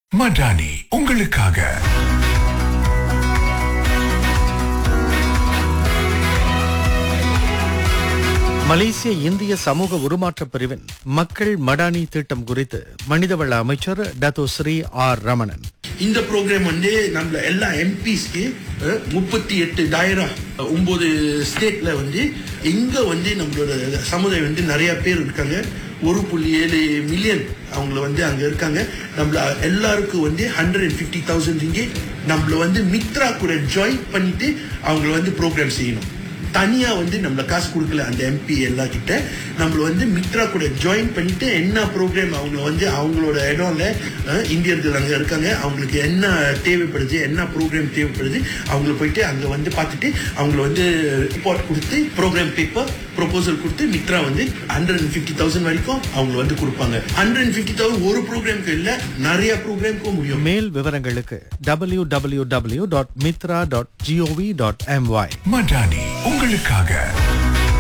மடானி உங்களுக்காக மலேசிய இந்திய சமூக உருமாற்ற பிரிவின் மக்கள் மடானி திட்டம் குறித்து மனிதவள அமைச்சர் டத்தோ ஸ்ரீ ஆர் ரமணன் இந்த ப்ரோக்ராம் வந்து நம்ம எல்லா எம்பிஸ்க்கு முப்பத்தி எட்டு டாயிரா ஒன்பது ஸ்டேட்ல வந்து இங்க வந்து நம்மளோட சமுதாயம் வந்து நிறைய பேர் இருக்காங்க ஒரு புள்ளி ஏழு மில்லியன் அவங்கள வந்து அங்க இருக்காங்க நம்மள எல்லாருக்கும் வந்து ஹண்ட்ரட் அண்ட் ஃபிஃப்டி தௌசண்ட் இங்கே நம்மள வந்து மித்ரா கூட ஜாயின் பண்ணிட்டு அவங்கள வந்து ப்ரோக்ராம் செய்யணும் தனியா வந்து நம்மள காசு கொடுக்கல அந்த எம்பி எல்லா கிட்ட நம்மள வந்து மித்ரா கூட ஜாயின் பண்ணிட்டு என்ன ப்ரோக்ராம் அவங்க வந்து அவங்களோட இடம்ல அஹ், இந்தியர்கள் அங்க இருக்காங்க அவங்களுக்கு என்ன தேவைப்படுது என்ன ப்ரோக்ராம் தேவைப்படுது அவங்கள போயிட்டு அங்க வந்து பார்த்துட்டு அவங்கள வந்து ரிப்போர்ட் கொடுத்து ப்ரோக்ராம் பேப்பர் ப்ரொபோசல் கொடுத்து மித்ரா வந்து ஹண்ட்ரட் அண்ட் ஃபிஃப்டி தௌசண்ட் வரைக்கும் அவங்க வந்து கொடுப்பாங்க ஹண்ட்ரட் அண்ட் ஃபிஃப்டி தௌசண்ட் ஒரு ப்ரோக்ராம்க்கு இல்ல நிறைய ப்ரோக்ராம்க்கும் முடியும் மேல் விவரங்களுக்கு W W W dot Mitra dot GOV dot MY Madani உங்களுக்காக